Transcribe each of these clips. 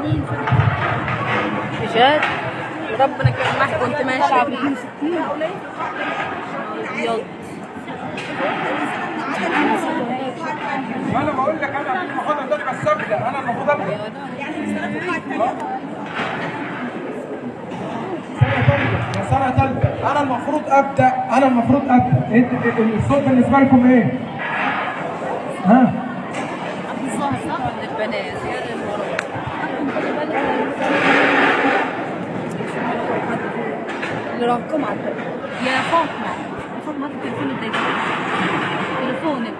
بجد وربنا كان معك كنت ماشي ابيض وانا بقول لك انا المفروض ابدا بس ابدا انا المفروض ابدا يا سنه ثالثه انا المفروض ابدا انا المفروض ابدا انت الصوت بالنسبه لكم ايه؟ ها؟ البنات اللي رقم على يا فاطمة يا فاطمة هات التليفون الدقيق تليفونك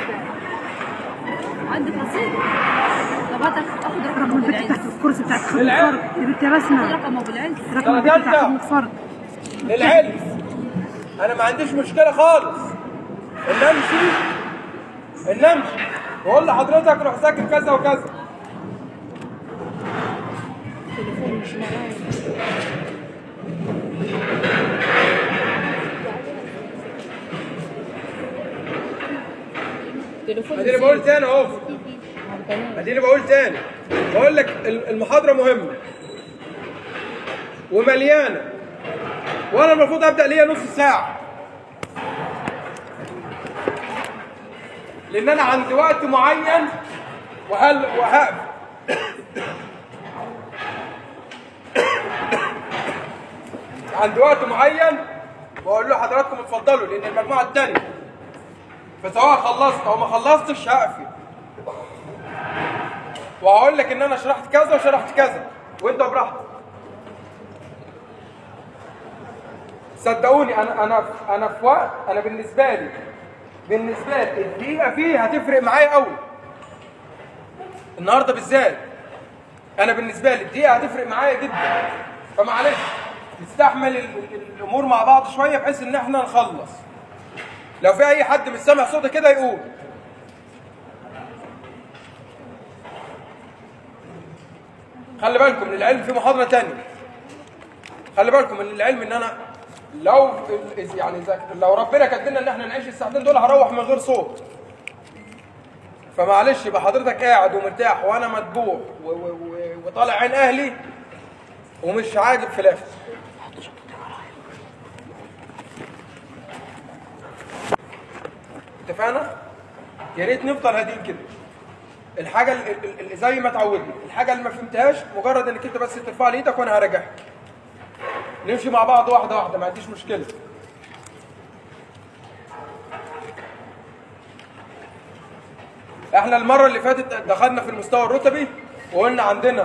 عندك رصيد طب هات اخد رقم ابو البنت تحت العز الكرسي بتاعت خدمة العلم. فرد يا بنت يا خد بسمة رقم ابو العز رقم البنت بتاعت خدمة فرد للعلم انا ما عنديش مشكله خالص ان امشي ان امشي واقول لحضرتك روح ذاكر كذا وكذا تليفون اديني بقول تاني اهو اديني بقول تاني بقول لك المحاضره مهمه ومليانه وانا المفروض ابدا ليا نص ساعه لان انا عندي وقت معين وهل وهقف عندي وقت معين واقول له حضراتكم اتفضلوا لان المجموعه الثانيه فسواء خلصت او ما خلصتش هقفل وهقول لك ان انا شرحت كذا وشرحت كذا وانت براحتك صدقوني انا انا انا في وقت انا بالنسبه لي بالنسبه لي الدقيقه فيه هتفرق معايا قوي النهارده بالذات انا بالنسبه لي الدقيقه هتفرق معايا جدا فمعلش نستحمل ال- ال- الامور مع بعض شويه بحيث ان احنا نخلص لو في اي حد مش سامع صوتي كده يقول خلي بالكم من العلم في محاضره تانية خلي بالكم من العلم ان انا لو يعني إذا- لو ربنا كاتب لنا ان احنا نعيش الساعتين دول هروح من غير صوت فمعلش يبقى حضرتك قاعد ومرتاح وانا مدبوح و- و- و- وطالع عين اهلي ومش عاجب في الاخر اتفقنا؟ يا ريت نفضل هاديين كده. الحاجة اللي, اللي زي ما اتعودنا، الحاجة اللي ما فهمتهاش مجرد انك انت بس ترفع لي ايدك وانا هراجعها. نمشي مع بعض واحدة واحدة ما عنديش مشكلة. احنا المرة اللي فاتت دخلنا في المستوى الرتبي وقلنا عندنا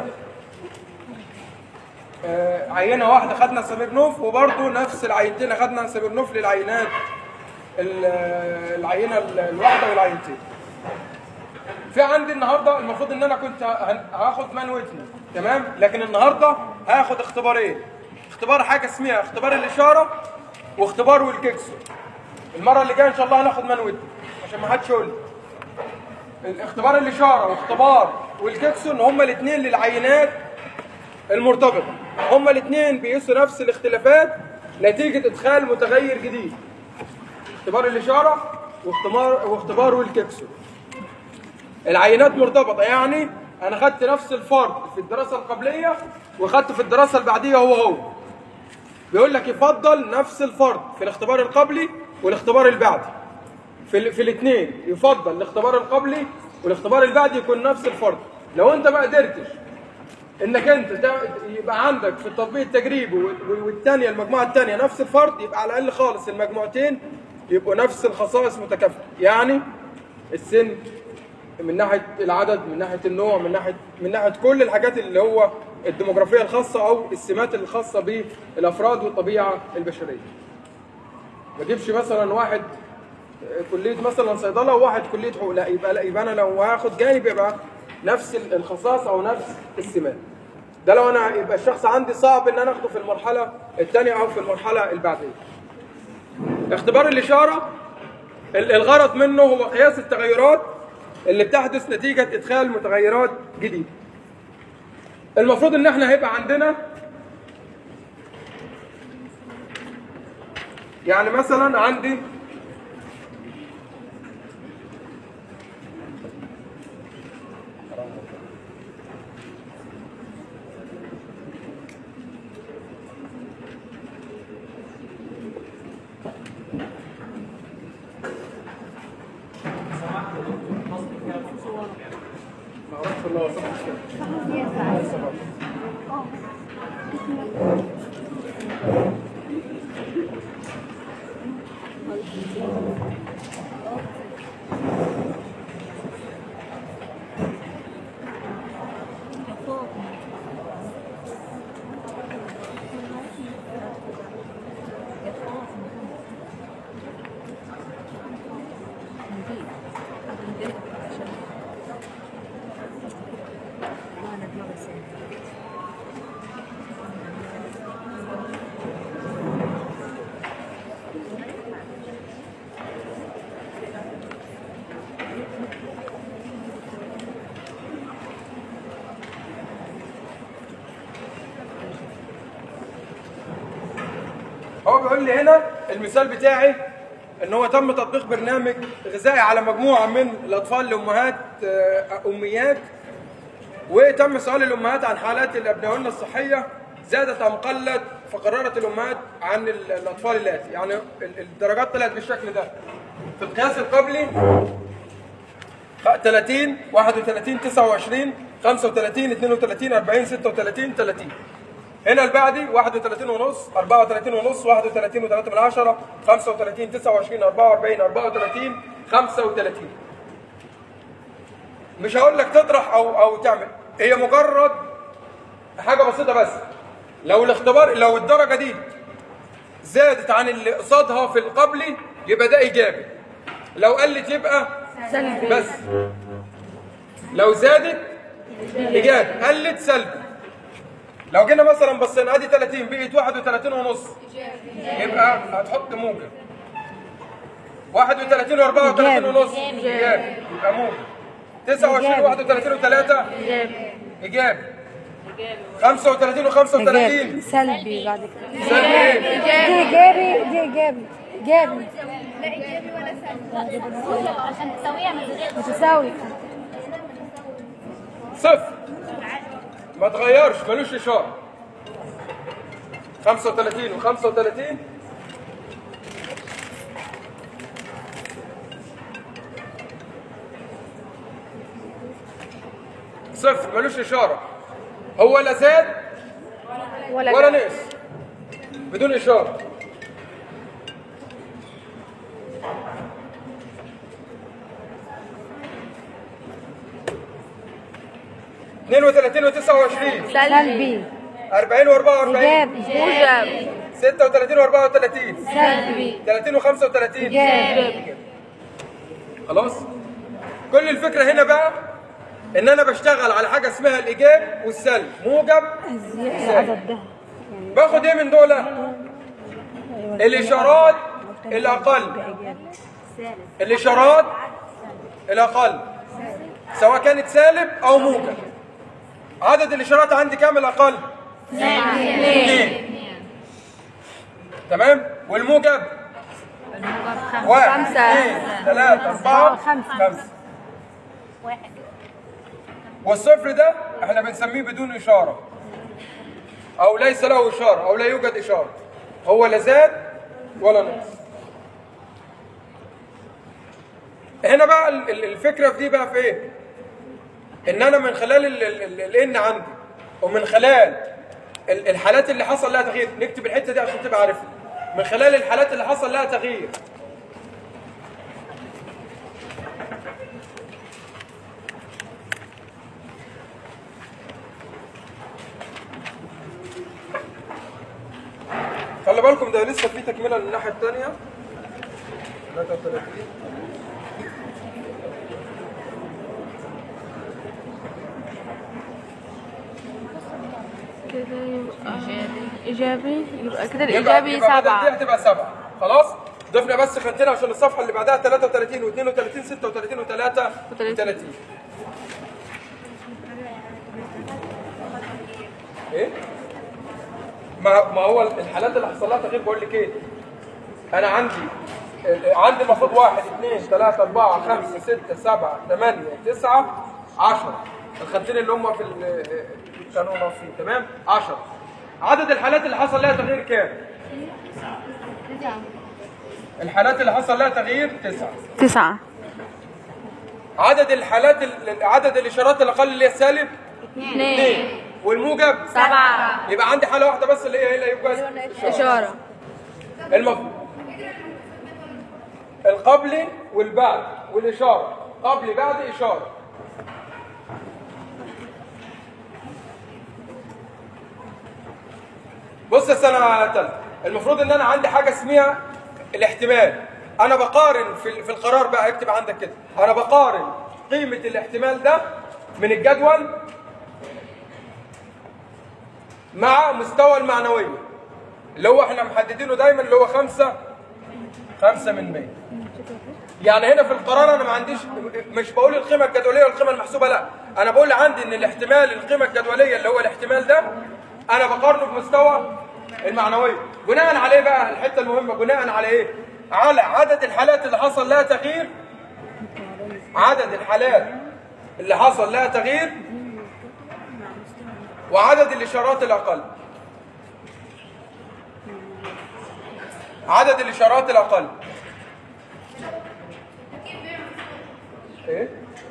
آه، عينة واحدة خدنا سميرنوف وبرضه نفس العينتين خدنا سميرنوف للعينات ال- العينه ال- الواحده والعينتين. في عندي النهارده المفروض ان انا كنت ه- هاخد مان ويتني تمام لكن النهارده هاخد اختبارين اختبار حاجه اسمها اختبار الاشاره واختبار والكيكسو المره اللي جايه ان شاء الله هناخد مان ويتني عشان ما حدش يقول لي. الاختبار الاشاره واختبار والكيكسون هما الاثنين للعينات المرتبطه هما الاثنين بيقيسوا نفس الاختلافات نتيجه ادخال متغير جديد اختبار الإشارة واختبار واختبار والكيكسو العينات مرتبطة يعني أنا خدت نفس الفرد في الدراسة القبلية وخدته في الدراسة البعدية هو هو بيقول لك يفضل نفس الفرد في الاختبار القبلي والاختبار البعدي في ال... في الاثنين يفضل الاختبار القبلي والاختبار البعدي يكون نفس الفرد لو انت ما قدرتش انك انت تع- يبقى عندك في التطبيق التجريبي وال- والثانيه المجموعه الثانيه نفس الفرد يبقى على الاقل خالص المجموعتين يبقوا نفس الخصائص متكافئه يعني السن من ناحيه العدد من ناحيه النوع من ناحيه من ناحيه كل الحاجات اللي هو الديموغرافيه الخاصه او السمات الخاصه بالافراد والطبيعه البشريه ما اجيبش مثلا واحد كليه مثلا صيدله وواحد كليه حقوق لا يبقى لا يبقى انا لو هاخد جانب يبقى نفس الخصائص او نفس السمات ده لو انا يبقى الشخص عندي صعب ان انا اخده في المرحله الثانيه او في المرحله البعديه اختبار الاشاره ال- الغرض منه هو قياس التغيرات اللي بتحدث نتيجه ادخال متغيرات جديده المفروض ان احنا هيبقى عندنا يعني مثلا عندي خلاص مش مشكلة. فوق يا فوق نجيب نجيب عشان وانا دماغي سنة هو بيقول لي هنا المثال بتاعي ان هو تم تطبيق برنامج غذائي على مجموعه من الاطفال لامهات آه، اميات وتم سؤال الامهات عن حالات الابناء الصحيه زادت ام قلت فقررت الامهات عن ال- الاطفال اللاتي يعني ال- الدرجات طلعت بالشكل ده في القياس القبلي 30 31 29 35 32 40 36 30 هنا البعدي 31 ونص 34 ونص 31 و3 من 10 35 29 44 34 35 مش هقول لك تطرح او او تعمل هي مجرد حاجه بسيطه بس لو الاختبار لو الدرجه دي زادت عن اللي قصادها في القبلي يبقى ده ايجابي لو قلت يبقى سلبي بس لو زادت ايجابي قلت سلبي لو جينا مثلا بصينا ادي 30 بقيت 31 ونص يبقى هتحط موجب 31 و34 ونص ايجابي يبقى موجب 29 31 و3 ايجابي 35 و35 سلبي بعد كده سلبي دي ايجابي دي ايجابي ايجابي عشان تسويها من غير متساوي صفر ما تغيرش ملوش اشاره 35 و35 صفر ملوش اشاره هو لا زاد ولا ولا جاب. نقص بدون اشاره اثنين وثلاثين وتسعة وعشرين سلبي أربعين وأربعة وأربعين ايجابي موجب ستة وثلاثين وأربعة وثلاثين سلبي ثلاثين وخمسة وثلاثين ايجابي خلاص كل الفكرة هنا بقى إن أنا بشتغل على حاجة اسمها الإيجاب والسلب موجب العدد ده باخد إيه من دول الإشارات الأقل الإشارات الأقل سواء كانت سالب أو موجب عدد الإشارات عندي كام الأقل؟ اثنين تمام والموجب الموجب خمسة واحد خمسة. اثنين ثلاثة أربعة خمسة. خمسة واحد والصفر ده احنا بنسميه بدون إشارة أو ليس له إشارة أو لا يوجد إشارة هو لا زاد ولا نقص هنا بقى ال- ال- الفكرة في دي بقى في إيه؟ إن أنا من خلال ال- ال- ال- الإن عندي ومن خلال ال- الحالات اللي حصل لها تغيير نكتب الحتة دي عشان تبقى عارفها من خلال الحالات اللي حصل لها تغيير خلي بالكم ده لسه في تكمله للناحيه الثانيه 33 كده يبقى ايجابي يبقى كده يبقى الايجابي يبقى بدل دي سبعة هتبقى سبعه خلاص ضفنا بس خانتين عشان الصفحه اللي بعدها 33 و32 36 و33 ايه ما ما هو الحالات اللي حصل لها تغيير بقول لك ايه انا عندي عندي المفروض واحد اثنين ثلاثة أربعة خمسة ستة سبعة ثمانية تسعة عشرة الخانتين اللي هم في ال- كانوا ناقصين تمام عشرة عدد الحالات اللي حصل لها تغيير كام؟ الحالات اللي حصل لها تغيير تسعة تسعة عدد الحالات ال- عدد الاشارات الاقل اللي هي السالب اثنين والموجب سبعة يبقى عندي حاله واحده بس اللي هي ايه اللي يبقى إشارة المفروض القبل والبعد والإشارة قبل بعد إشارة بص يا سنة تالتة المفروض ان انا عندي حاجة اسمها الاحتمال انا بقارن في في القرار بقى اكتب عندك كده انا بقارن قيمة الاحتمال ده من الجدول مع مستوى المعنوية اللي هو احنا محددينه دايما اللي هو خمسة خمسة من مية يعني هنا في القرار انا ما عنديش مش بقول القيمة الجدولية والقيمة المحسوبة لا انا بقول عندي ان الاحتمال القيمة الجدولية اللي هو الاحتمال ده انا بقارنه بمستوى المعنوية بناء عليه بقى الحتة المهمة بناء على ايه على عدد الحالات اللي حصل لها تغيير عدد الحالات اللي حصل لها تغيير وعدد الاشارات الاقل عدد الاشارات الاقل ايه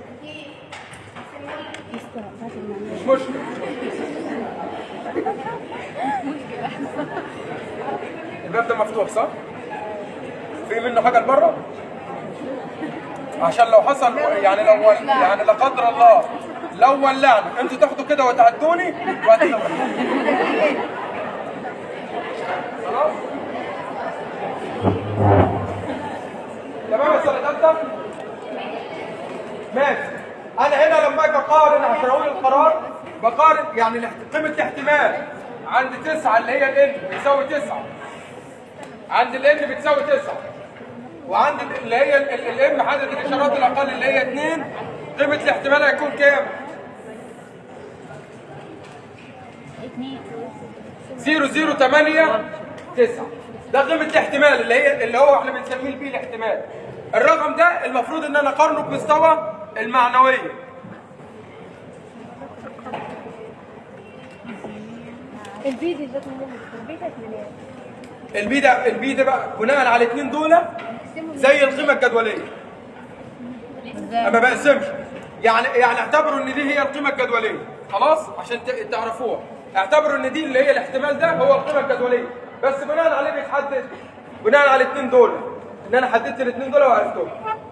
مش مشكله الباب ده مفتوح صح في منه حاجه لبره عشان لو حصل يعني لو يعني لا قدر الله لو ولعنا انتوا تاخدوا كده وتعدوني وهتسوي خلاص تمام يا سنه ثالثه ماشي انا هنا لما اجي اقارن عشان اقول القرار بقارن يعني الاحت- قيمه الاحتمال عند 9 اللي هي الان بتساوي 9 عند الان بتساوي 9 وعند ال- اللي هي الام عدد الاشارات الاقل اللي هي 2 قيمه الاحتمال هيكون كام؟ 008 9 ده قيمه الاحتمال اللي هي اللي هو احنا بنسميه البي الاحتمال الرقم ده المفروض ان انا اقارنه بمستوى المعنويه الفيديو ذات مهم البيت هتلاقيه البي ده البي ده بقى بناء على الاثنين دول زي القيمه الجدوليه اما بقسمش يعني يعني اعتبروا ان دي هي القيمه الجدوليه خلاص عشان ت- تعرفوها اعتبروا ان دي اللي هي الاحتمال ده هو القيمه الجدوليه بس بناء عليه بيتحدد بناء على الاثنين دول ان انا حددت الاثنين دول وعرفتهم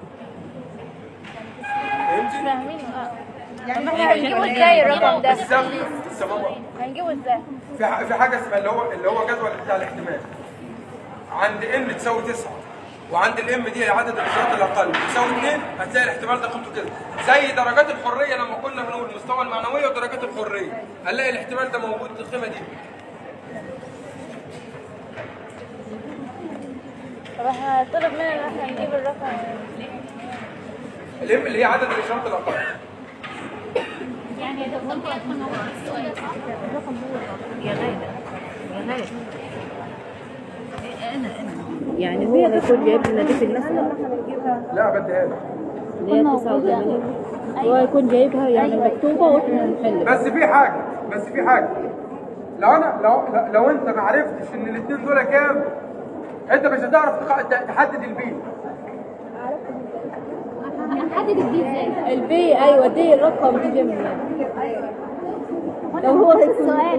فهمتي؟ يعني احنا هنجيبه ازاي الرقم ده؟ بالظبط السبب هنجيبه ازاي؟ في ح- في حاجه اسمها اللي هو اللي هو جدول بتاع الاحتمال عند ان تساوي 9 وعند الام دي عدد الاشارات الاقل تساوي 2 هتلاقي الاحتمال ده قيمته كده زي درجات الحريه لما كنا بنقول المستوى المعنويه ودرجات الحريه هنلاقي الاحتمال ده موجود في القيمه دي طب احنا طلب مننا ان احنا نجيب الرقم الام اللي هي عدد الاشارات الاقل يعني ده ممكن يكون هو السؤال صح؟ الرقم هو الرقم. يا غايبة يا غايبة انا انا يعني هو هيكون جايب لنا دي في المسألة لا بديها لك اللي هي 89 هو هيكون جايبها يعني مكتوبة واحنا هنحل بس في حاجه بس في حاجه لو انا لو لو انت ما عرفتش ان الاثنين دول كام انت مش هتعرف تخ- تحدد البي هنحدد البي ازاي؟ البي ايوه دي الرقم دي جميل لو هو السؤال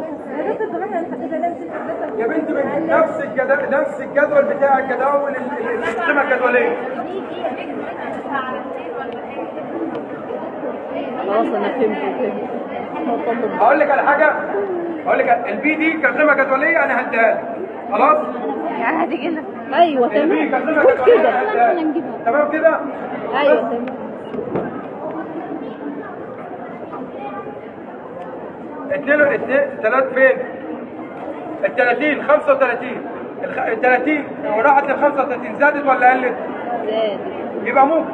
يا بنت بنت نفس الجدول نفس الجدول بتاع الجداول ال- ال- القيمه الجدوليه خلاص انا فهمت فهمت هقول لك على حاجه هقول لك البي دي كقيمه جدوليه انا هديها لك خلاص يعني هتيجي لنا ايوه البي تمام كقيمه قول جدوليه كده أنا هديها لك. تمام كده ايوه تمام اتنين اتنين تلات فين؟ ال 30 35 ال 30 وراحت لل 35 زادت ولا قلت؟ زاد يبقى ممكن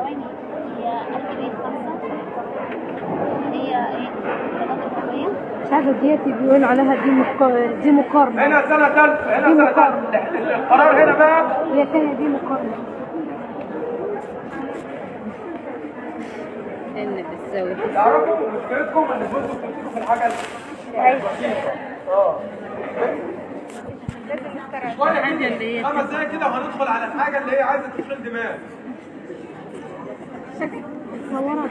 هي ايه؟ مش عارفه ديت بيقولوا عليها دي مقارنه دي مقارنه هنا سنه ثالثه هنا سنه ثالثه القرار هنا بقى هي الثانيه دي مقارنه ان بتساوي تعرفوا مشكلتكم ان انتوا بتمسكوا في الحاجه البسيطه اه شويه كده خمس دقايق كده وهندخل على الحاجه اللي هي عايزه تشغيل دماغ مصورة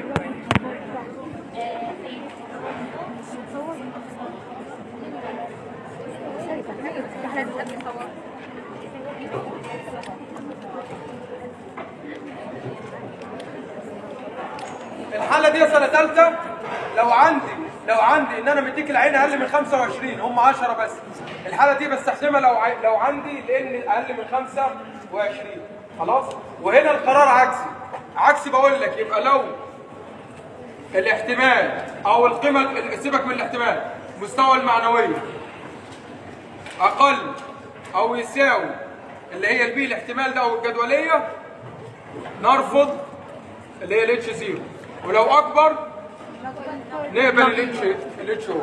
الحاله دي سنه ثالثه لو عندي لو عندي ان انا مديك العين اقل من 25 هم 10 بس الحاله دي بستخدمها لو عي... لو عندي لان اقل من 25 خلاص وهنا القرار عكسي عكسي بقول لك يبقى لو الاحتمال او القيمه سيبك من الاحتمال مستوى المعنويه اقل او يساوي اللي هي البي الاحتمال ده او الجدوليه نرفض اللي هي الاتش 0 ولو اكبر نقبل الاتش الاتش او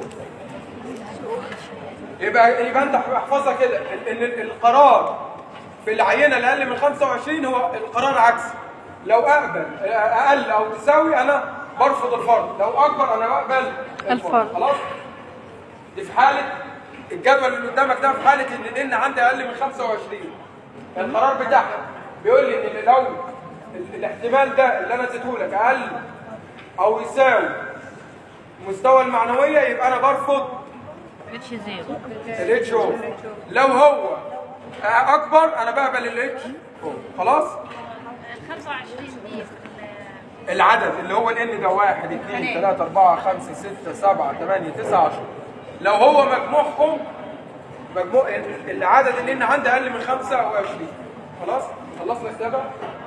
يبقى يبقى انت احفظها كده ان ال- القرار في العينه اللي اقل من 25 هو القرار عكسي لو اقبل اقل او تساوي انا برفض الفرض لو اكبر انا بقبل الفرض. خلاص دي في حاله الجدول اللي قدامك ده في حاله ان الان عندي اقل من 25 القرار بتاعها بيقول لي ان لو ال- الاحتمال ده اللي انا اديته لك اقل او يساوي مستوى المعنويه يبقى انا برفض اتش زيرو الاتش او لو هو اكبر انا بقبل الاتش او خلاص 25 دي العدد اللي هو الان ده 1 2 3 4 5 6 7 8 9 10 لو هو مجموعهم مجموع ال- العدد اللي ان عندي اقل من 25 خلاص خلصنا الكتابه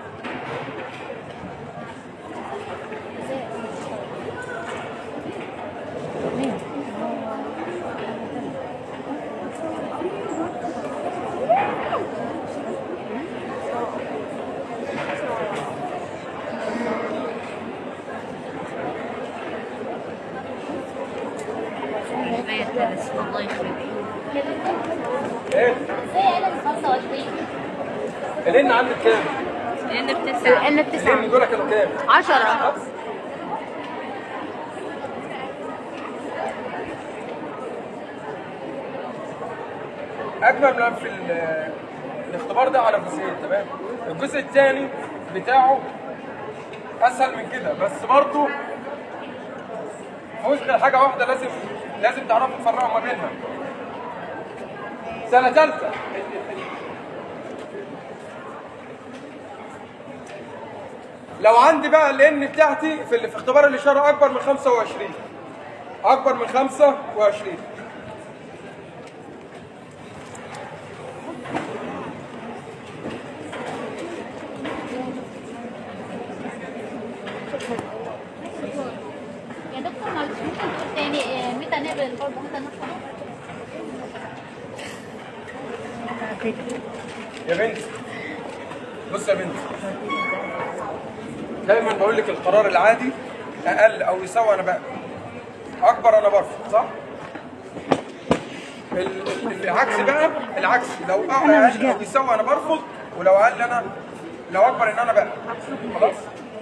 الله يخليك ايه الان عندك كام؟ لان بتسعة ان بتسعة الان دول كانوا كام؟ عشرة اجمل ما في ال- الاختبار ده على جزئين تمام الجزء الثاني بتاعه اسهل من كده بس برضه مش غير حاجه واحده لازم لازم تعرفوا تفرقوا ما بينها سنه ثالثه لو عندي بقى الان بتاعتي في ال- في اختبار الاشاره اكبر من 25 اكبر من 25 يا دكتور معلش ممكن تقول تاني آه، متى نقبل الفرض ومتى نرفض؟ يا بنتي بص يا بنتي دايما بقول لك القرار العادي اقل او يساوي انا بقى اكبر انا برفض صح ال- ال- العكس بقى العكس لو اقل او يساوي انا برفض ولو اقل انا لو اكبر ان انا بقى خلاص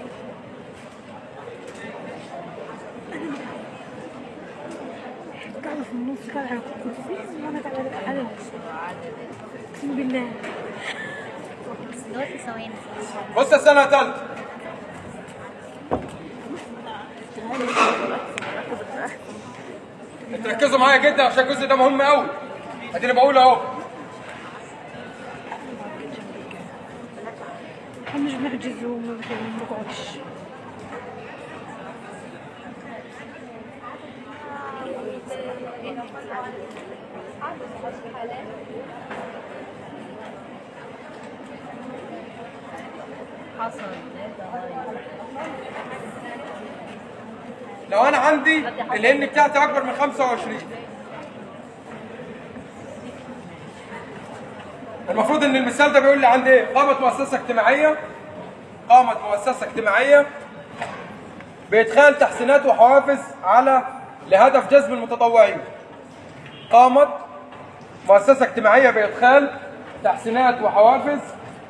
قاعدة في النص قاعدة على الكرسي وانا قاعدة على اقسم بالله دلوقتي ثواني بص يا سنه ثالثه تركزوا معايا جدا عشان الجزء ده مهم قوي اديني بقول اهو احنا مش بنحجز وما بنقعدش حصل لو انا عندي الان بتاعتي اكبر من 25 المفروض ان المثال ده بيقول لي عندي ايه قامت مؤسسه اجتماعيه قامت مؤسسه اجتماعيه بادخال تحسينات وحوافز على لهدف جذب المتطوعين قامت مؤسسه اجتماعيه بادخال تحسينات وحوافز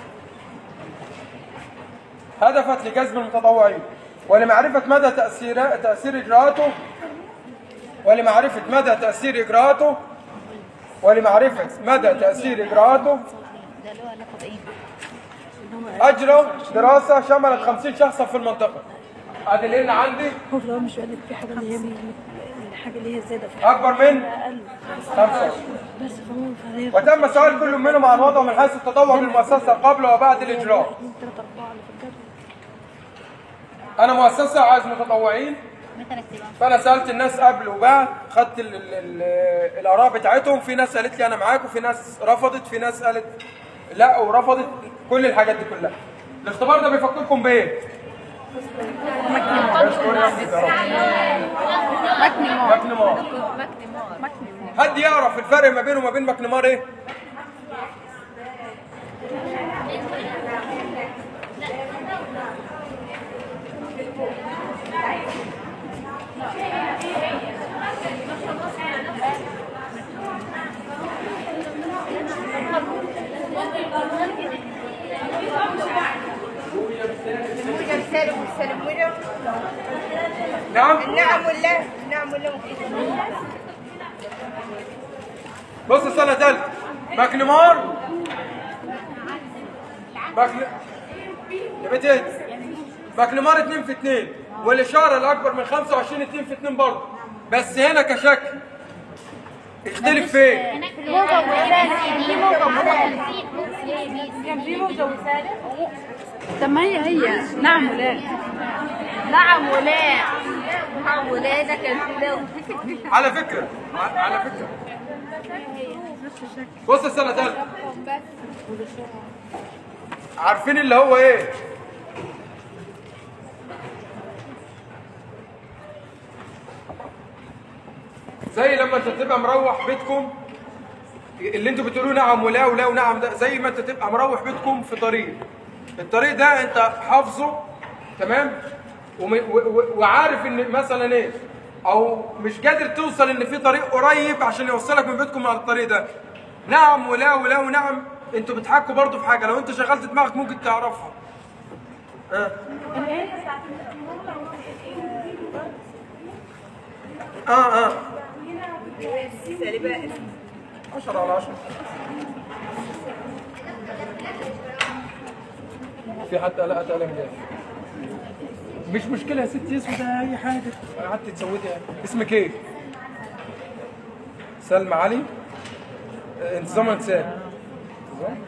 هدفت لجذب المتطوعين ولمعرفة مدى تأثير تأثير إجراءاته ولمعرفة مدى تأثير إجراءاته ولمعرفة مدى تأثير إجراءاته ده له علاقة بإيه؟ أجرى دراسة شملت 50 شخصا في المنطقة ادي الان عندي هو في الأول مش قال لك في حاجة اللي هي من- الحاجة اللي هي زيادة في اكبر من أقل خمسة بس فهو فهي وتم سؤال كل منهم عن وضعه من حيث التطور للمؤسسة قبل وبعد الإجراء اتنين تلاتة أربعة اللي في الجدول أنا مؤسسة عايز متطوعين متى نكتبها؟ فأنا سألت الناس قبل وبعد خدت ال ال ال الآراء بتاعتهم في ناس قالت لي أنا معاك وفي ناس رفضت في ناس قالت لا ورفضت كل الحاجات دي كلها الاختبار ده بيفكركم بإيه؟ اشكر يا رب يا رب. مكنمار حد يعرف الفرق ما بينه وما بين مكنمار ايه؟ نعم نعم ولا نعم ولا بص السنة تالتة ماكنمار ماكن يا بنت ايه ماكنمار 2 في 2 والإشارة الأكبر من 25 2 في 2 برضه بس هنا كشكل يختلف فين؟ كان في موجة وسالب طب ما هي هي نعم ولا نعم ولا نعم ولا ده كان في لو على فكرة ع- على فكرة بص السنة تالتة عارفين اللي هو ايه؟ زي لما انت تبقى مروح بيتكم اللي انتوا بتقولوه نعم ولا ولا ونعم ده زي ما انت تبقى مروح بيتكم في طريق الطريق ده انت حافظه تمام وم- و- و- وعارف ان مثلا ايه او مش قادر توصل ان في طريق قريب عشان يوصلك من بيتكم على الطريق ده نعم ولا ولا ونعم انتوا بتحكوا برضو في حاجه لو انت شغلت دماغك ممكن تعرفها اه اه اه 10 على 10 في حتى لا قلم جاف مش مشكلة يا ستي اسود اي حاجة قعدت تسودي اسمك ايه؟ سلمى علي آه، انتظام انسان انتظام؟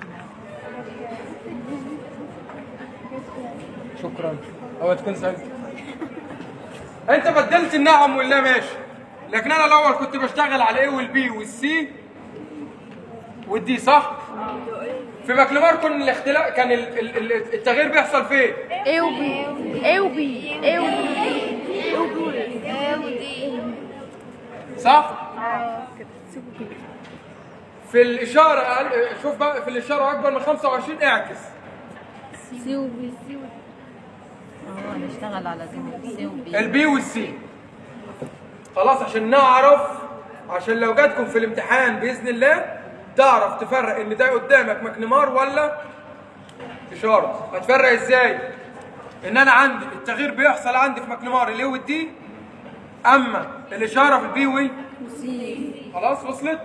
شكرا او تكون سعيد انت بدلت النعم واللا ماشي لكن انا الاول كنت بشتغل على الاي والبي والسي والدي صح؟ في ماكلمار كان الاختلاف كان ال- ال- ال- التغيير بيحصل فين؟ ايه وبي ايه وبي ايه وبي صح؟ في الإشارة أقل- شوف بقى في الإشارة أكبر من 25 اعكس سي وبي اه نشتغل على دي سي وبي البي والسي خلاص عشان نعرف عشان لو جاتكم في الامتحان بإذن الله تعرف تفرق إن ده قدامك مكنمار ولا إشارة هتفرق إزاي؟ إن أنا عندي التغيير بيحصل عندي في مكنمار الإيه والدي أما الإشارة في البي وي خلاص وصلت؟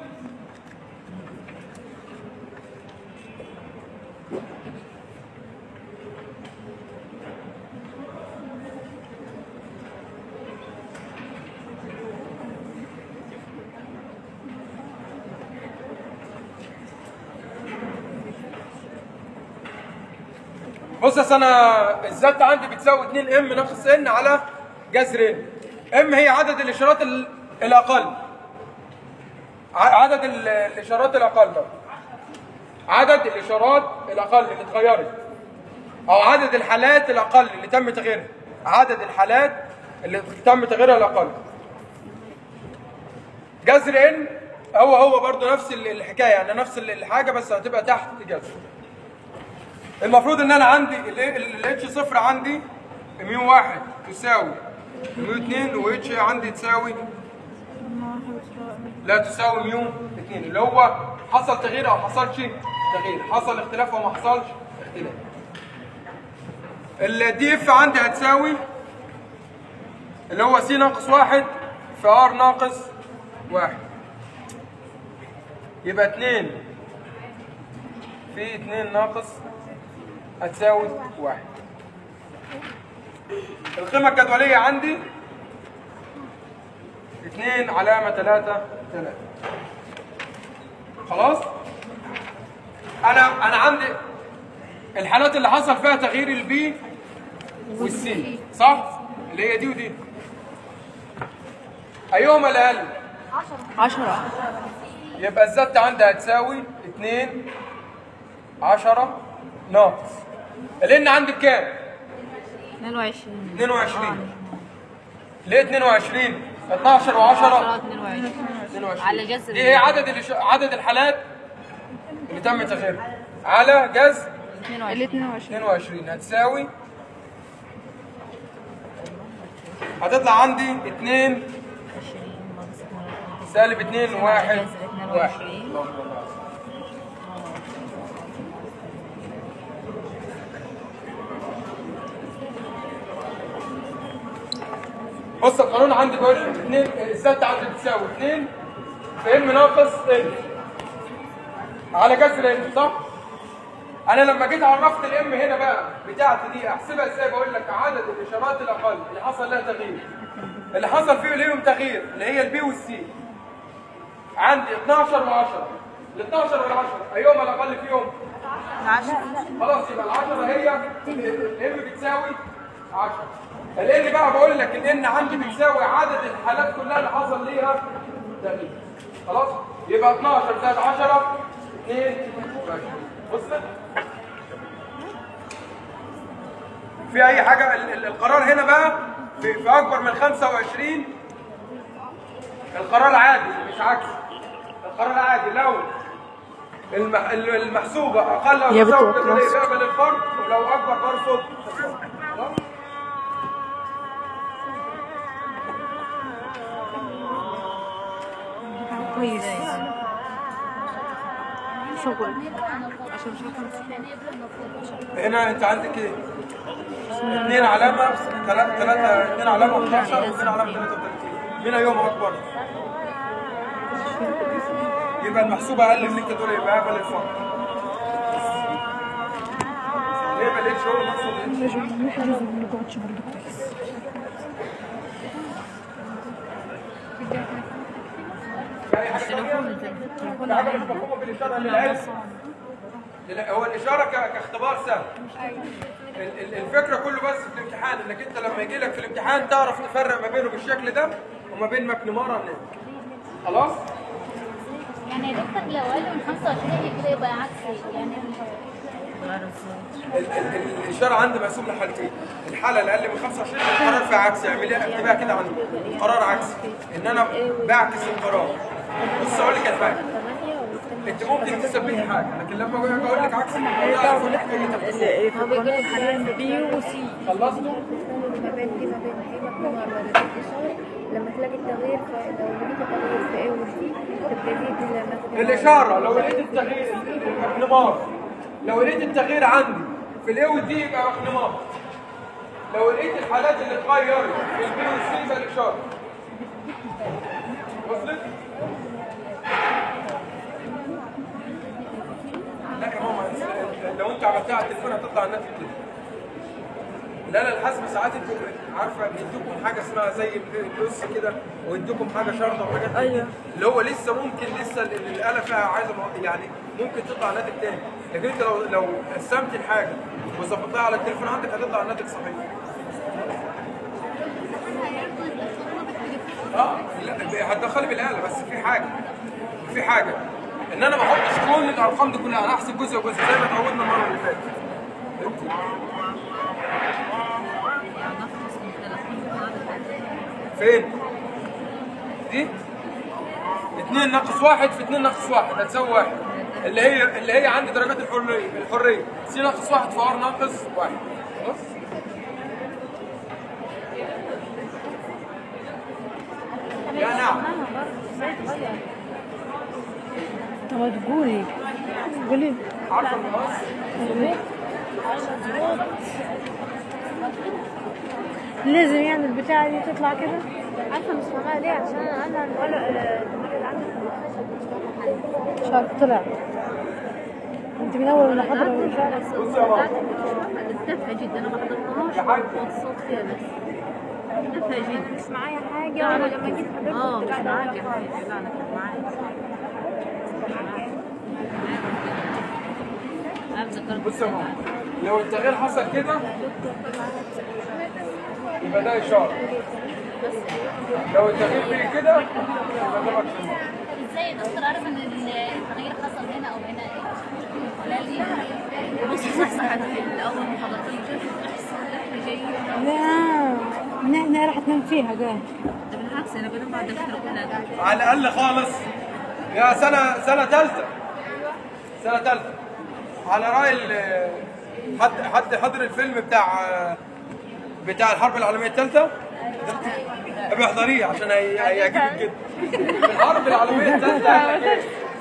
بص يا انا الذات عندي بتساوي 2 ام ناقص ان على جذر ان ام هي عدد الاشارات ال- الاقل ع- عدد ال- الاشارات الاقل عدد الاشارات الاقل اللي اتغيرت او عدد الحالات الاقل اللي تم تغييرها عدد الحالات اللي تم تغييرها الاقل جذر ان هو هو برضه نفس ال- الحكايه يعني نفس ال- الحاجه بس هتبقى تحت جذر المفروض ان انا عندي الاتش صفر عندي ميو واحد تساوي ميو اتنين واتش عندي تساوي لا تساوي ميو اتنين اللي هو حصل تغيير او حصلش تغيير حصل اختلاف او ما حصلش اختلاف الدي اف عندي هتساوي اللي هو سي ناقص واحد في ار ناقص واحد يبقى اتنين في اتنين ناقص هتساوي واحد القيمة الجدولية عندي اتنين علامة تلاتة تلاتة خلاص انا انا عندي الحالات اللي حصل فيها تغيير البي والسي صح اللي هي دي ودي ايهما الاقل عشرة يبقى الزت عندي هتساوي 2 10 ناقص لان عندي بكام 22 22 ليه 22 12 و10 10 22 22 على جذر دي هي عدد اللي عدد الحالات اللي تم تغييرها على جذر 22 22 هتساوي هتطلع عندي 2 سالب 2 1 1 بص القانون عندي بيقول 2 الزت عندي بتساوي 2 في ام ناقص ال على جذر ال صح؟ انا لما جيت عرفت الام هنا بقى بتاعتي دي احسبها ازاي بقول لك عدد الاشارات الاقل اللي حصل لها تغيير اللي حصل فيه ليهم تغيير اللي هي البي والسي عندي 12 و10 ال 12 وال 10 ايهما الاقل فيهم؟ 10 خلاص يبقى ال 10 هي الام بتساوي 10 الان بقى بقول لك الان عندي بتساوي عدد الحالات كلها اللي حصل ليها تغيير خلاص يبقى 12 زائد 10 22 وصلت في اي حاجه ال- ال- القرار هنا بقى في, في اكبر من 25 القرار عادي مش عكس القرار عادي لو المح... المحسوبه اقل او يا تساوي بتوع الجدولية خلاص. بقبل الفرد ولو اكبر برفض خلاص؟ كويس شغل هنا انت عندك ايه؟ اثنين علامة ثلاثة ثلاثة اثنين علامة 11 واثنين علامة 33 مين يوم أكبر؟ يبقى المحسوبة أقل من الكتولة يبقى أقبل الفرق ليه ما لقيتش هو المقصود ايه؟ نحجز ما نقعدش برضه كويس في أي حاجة تانية؟ في حاجة مش مفهومة بالإشارة للعلم لا، هو الإشارة ك- كاختبار سهل ال- ال- الفكرة كله بس في الامتحان انك انت لما يجي لك في الامتحان تعرف تفرق ما بينه بالشكل ده وما بين مكنمارة هناك خلاص؟ يعني يا دكتور لو قال من 25 كده يبقى عكسي يعني ال- ال- ال- الاشاره عندي مقسوم لحالتين الحاله اللي اقل من 25 القرار فيها عكسي اعمليها اكتبها كده عندي قرار عكسي ان انا بعكس القرار بص اقول لك الحاجه انت ممكن تثبتي حاجه لكن لما اجي اقول لك عكسي تعرف ان احنا اللي تفكير هو بيقول الحالات بي وسي خلصت ما بين دي ما بين هي مقنوعة الإشارة لما تلاقي التغيير في لو لقيت تغيير في A و C تبتدي مثلا الاشاره لو لقيت التغيير المكنمار لو لقيت التغيير عندي في الاي والدي يبقى مكنمار لو لقيت الحالات اللي اتغيرت في البي والسي يبقى الاشاره وصلت؟ لا يا ماما لو انت عملتها على التليفون هتطلع الناتج كده لا لا الحسب ساعات انتوا عارفه بيدوكم حاجه اسمها زي القص كده ويدوكم حاجه شرطه وحاجات من دي. أيوة. اللي اللي هو لسه ممكن لسه ال- ال- الاله فيها عايزه مو- يعني ممكن تطلع ناتج تاني لكن انت لو لو قسمت الحاجه وظبطتها على التليفون عندك هتطلع الناتج صحيح اه لا هتدخلي بالاله بس في حاجه في حاجه ان انا ما احطش كل الارقام دي كلها انا احسب جزء وجزء زي ما اتعودنا المره اللي فاتت فهمتي؟ فين؟ دي؟ اتنين ناقص واحد في اتنين ناقص واحد هتساوي واحد اللي هي اللي هي عندي درجات الحرية الحرية سي ناقص واحد في ار ناقص واحد خلاص؟ يا نعم طب تقولي قولي عارفة النقص؟ لازم يعني البتاعة دي تطلع كده عارفة مش فاهمة ليه عشان أنا ولا التمرين عندي شعرك طلع انت من اول المحاضرة ولا شعرك بص يا بابا تافهه جدا انا ما حضرتهاش يا حاج. والصوت فيها بس تافهه جدا مش معايا حاجة لا ولا أنا- لما جيت حضرتك اه كنت مش قاعدة معاك ولا يا حاجة. حبيبي لا انا كنت معاك انا ذكرت بص يا ماما لو التغيير حصل كده يبقى ده اشاره لو التغيير بيجي كده يبقى ده مكتوب ازاي يا دكتور عارف ان التغيير حصل هنا او هنا ولا ليه؟ بص صح صح انا في الاول ما حضرتهاش احسن احنا جايين لا من هنا راح تنام فيها قال ده بالعكس انا بنام بعد الدكتور كلها على الاقل خالص يا سنه سنه ثالثه سنه ثالثه على راي ال- حد حد حضر الفيلم بتاع بتاع الحرب العالميه الثالثه ابقى احضريه عشان هي- هيعجبك جدا في الحرب العالميه الثالثه قال لك ايه؟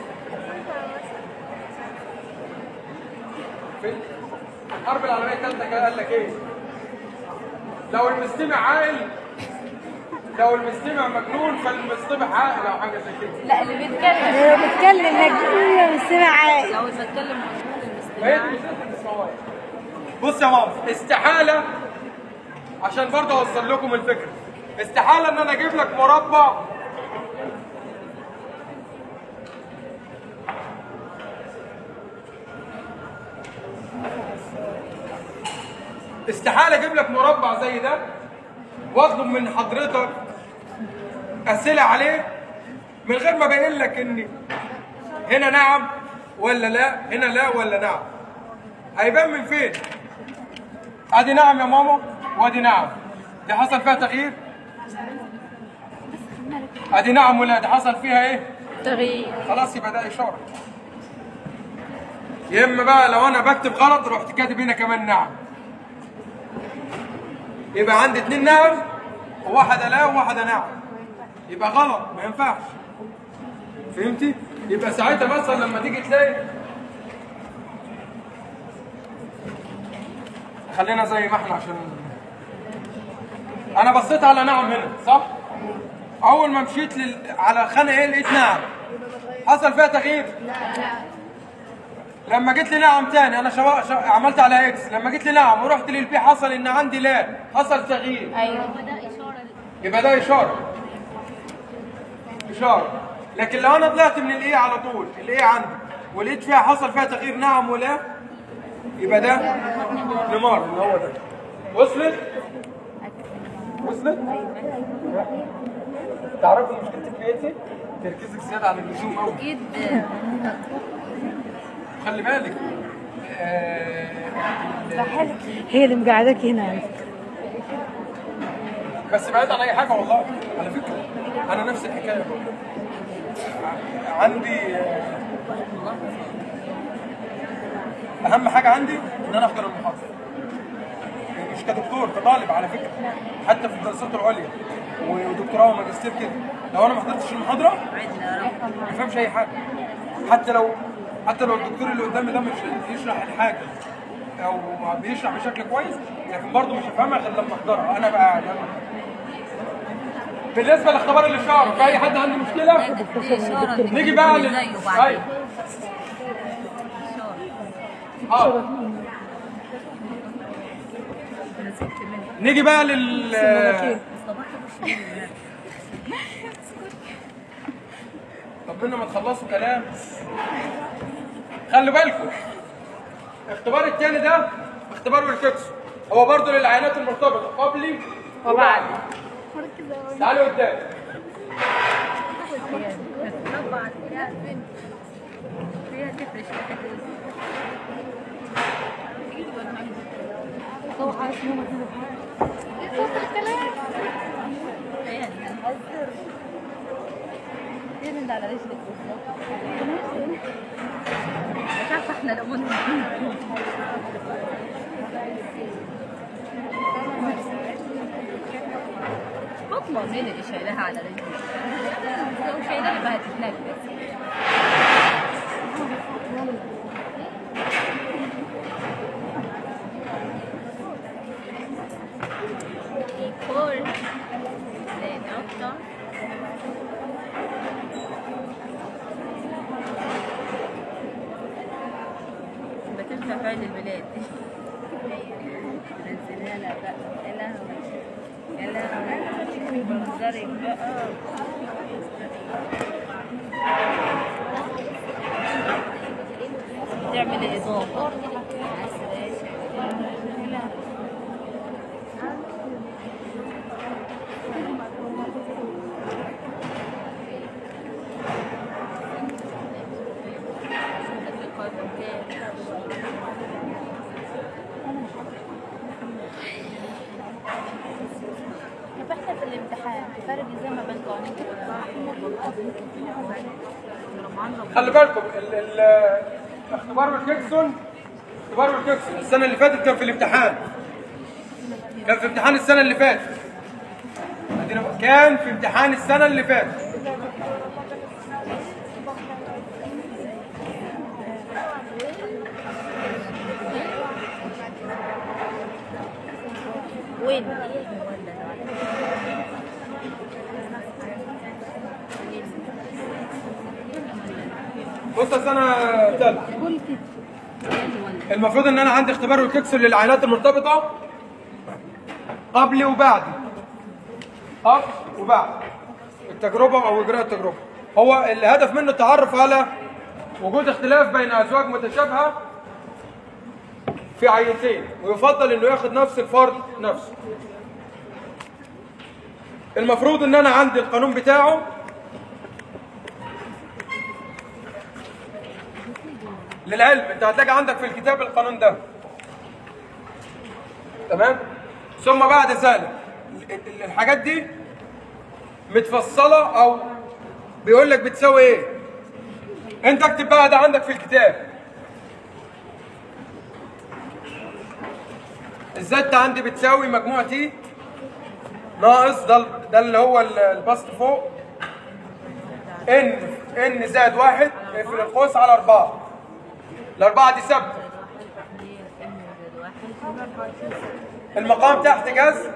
في الحرب العالميه الثالثه كان قال لك ايه؟ لو المستمع عاقل لو المستمع مجنون فالمستمع عاقل او حاجه زي كده لا اللي بيتكلم لو بتكلم مجنون مستمع عاقل لو بتكلم مظبوط فهي المستمع دي مشكلة الصواب. بص يا ماما استحالة عشان برضه اوصل لكم الفكرة استحالة ان انا اجيب لك مربع استحالة اجيب لك مربع زي ده واطلب من حضرتك اسئلة عليه من غير ما ابين لك اني هنا نعم ولا لا هنا لا ولا نعم هيبان من فين ادي نعم يا ماما وادي نعم دي حصل فيها تغيير ادي نعم ولا دي حصل فيها ايه تغيير خلاص يبقى ده اشاره يا اما بقى لو انا بكتب غلط رحت كاتب هنا كمان نعم يبقى عندي اتنين نعم وواحده لا وواحده نعم يبقى غلط ما ينفعش فهمتي يبقى ساعتها مثلا لما تيجي تلاقي خلينا زي ما احنا عشان انا بصيت على نعم هنا صح اول ما مشيت لل... على خانه ايه لقيت نعم حصل فيها تغيير لما جيت لي نعم تاني انا شو... شو... عملت على اكس لما جيت لي نعم ورحت للبي حصل ان عندي لا حصل تغيير ايوه ده اشاره يبقى ده اشاره اشاره لكن لو انا طلعت من الايه على طول الايه عندي ولقيت فيها حصل فيها تغيير نعم ولا يبقى ده نمار اللي هو ده وصلت وصلت تعرفوا مشكلتك في ايه تركيزك زياده عن اللزوم قوي جدا خلي بالك آه هي اللي مقعدك هنا بس بعيد عن اي حاجه والله على فكره انا نفس الحكايه برضه. ع- عندي آه، اهم حاجه عندي ان انا احضر المحاضره مش كدكتور كطالب على فكره حتى في الدراسات العليا ودكتوراه وماجستير كده لو انا ما حضرتش المحاضره ما يفهمش اي حاجه حتى لو حتى لو الدكتور اللي قدامي ده مش يشرح الحاجه او بيشرح بشكل كويس لكن برضه مش هفهمها غير لما احضرها انا بقى قاعد أنا- بالنسبه لاختبار الاشاره في اي حد عنده مشكله نيجي بقى لل أيوة. حاضر نيجي بقى لل ربنا ما تخلصوا كلام خلي بالكم الاختبار الثاني ده اختبار ويلكوكس هو برضه للعينات المرتبطه قبلي وبعد تعالوا قدام مش عارفه احنا الامون بطلع مين اللي شايلها على رجلي لو شايلها يبقى هتتنفس Nicole. Le doctor. بتفتح فعل البلاد لا بقى يا لهوي يا لهوي بنظرك بقى تعمل ايه ضابط طب احنا في الامتحان فرق ازاي ما بين قوانين خلي بالكم ال- ال- اختبار الكيكسون اختبار الكيكسون السنه اللي فاتت كان في الامتحان كان في امتحان السنه اللي فاتت أدينا- كان في امتحان السنه اللي فاتت وين بص يا سنه ثالثه المفروض ان انا عندي اختبار الكيكسون للعينات المرتبطه قبل وبعد قبل وبعد التجربه او اجراء التجربه هو الهدف منه التعرف على وجود اختلاف بين ازواج متشابهه في عينتين ويفضل انه ياخد نفس الفرد نفسه المفروض ان انا عندي القانون بتاعه للعلم انت هتلاقي عندك في الكتاب القانون ده تمام ثم بعد ذلك ال- ال- الحاجات دي متفصله او بيقول لك بتساوي ايه انت اكتب بقى ده عندك في الكتاب الزد عندي بتساوي مجموع تي ناقص ده ال- ده اللي هو ال- البسط فوق ان ان زائد واحد اقفل القوس على اربعه الاربعه دي ثابته المقام تحت جذر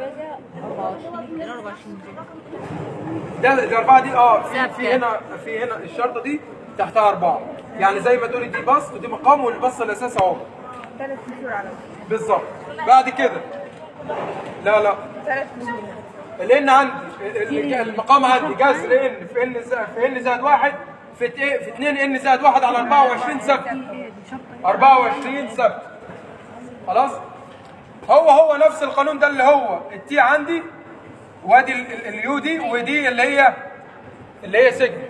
ده الاربعه دي اه في, في هنا في هنا الشرطه دي تحتها اربعه يعني زي ما تقولي دي بسط ودي مقام والبسط الاساسي اهو ثلاث كسور على بالظبط بعد كده لا لا ثلاث كسور لان عندي ال- المقام عندي جذر ان في ان زائد في ان زائد واحد في ت- في 2 ان زائد واحد على 24 ثابت 24 ثابت خلاص هو هو نفس القانون ده اللي هو التي عندي وادي ال- ال- اليو دي ودي اللي هي اللي هي سجن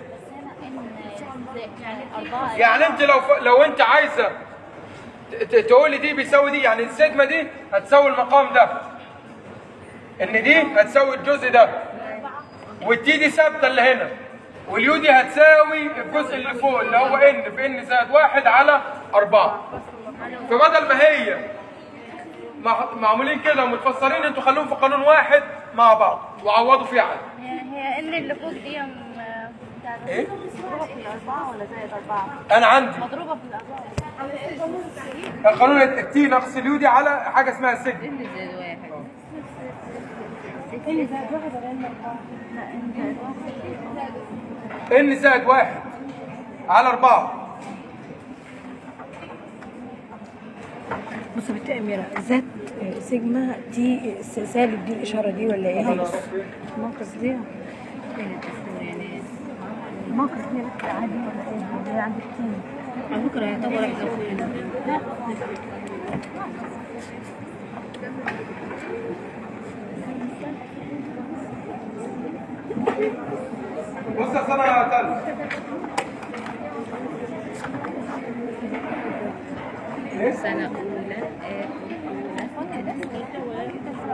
يعني أربعة يعني انت لو ف... لو انت عايزه ت- ت- تقولي دي بيساوي دي يعني السيجما دي هتساوي المقام ده ان دي هتساوي الجزء ده والتي دي ثابته اللي هنا واليو دي هتساوي الجزء اللي فوق اللي هو ان في ان زائد واحد على أربعة فبدل ما هي مع- معمولين كده ومتفسرين انتوا خلوهم في قانون واحد مع بعض وعوضوا فيه عادي هي هي ان اللي فوق دي ام بتاع ده. ايه مضروبة في الأربعة ولا زائد أربعة؟ انا عندي مضروبة في الأربعة القانون التي ناقص اليو دي على حاجه اسمها السجن اللي زائد واحد اللي زائد واحد ولا ان أربعة؟ لا ان زائد واحد ان زائد واحد على أربعة بص بنت أميرة ذات سيجما دي س- سالب دي الإشارة دي ولا إيه؟ الموقف دي يعني الموقف دي لك عادي ولا ايه؟ اللي عندك تاني على فكرة يعتبر احنا فوقنا بص يا سنة تالت ايه؟ سنة أولى آخر أولى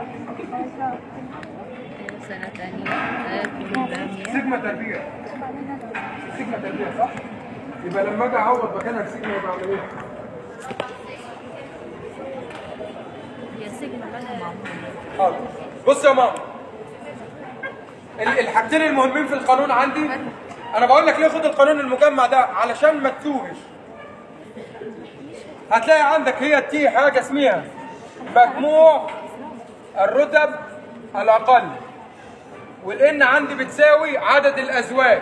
سنة ثانية آخر ثانية سيجما تربيع سيجما تربيع صح؟ يبقى لما اجي اعوض مكانها بسيجما يبقى اعمل ايه؟ هي سجن بقى معمولة حاضر بص يا ماما ال- الحاجتين المهمين في القانون عندي انا بقول لك ليه خد القانون المجمع ده علشان ما تتوهش هتلاقي عندك هي التي حاجه اسمها مجموع الرتب الاقل والان عندي بتساوي عدد الازواج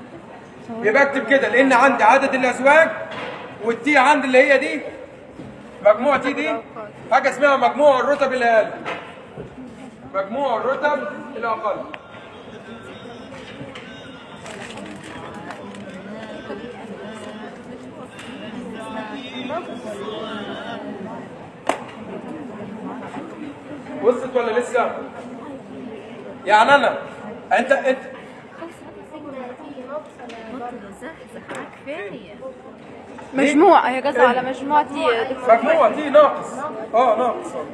يبقى اكتب كده لان عندي عدد الازواج والتي عندي اللي هي دي مجموع تي دي حاجه اسمها مجموع الرتب الاقل مجموع الرتب الاقل وصلت ولا لسه يعني انا انت انت كفايه مجموع هي قصدها على مجموع تي يا دكتور مجموع تي ناقص اه ناقص آه.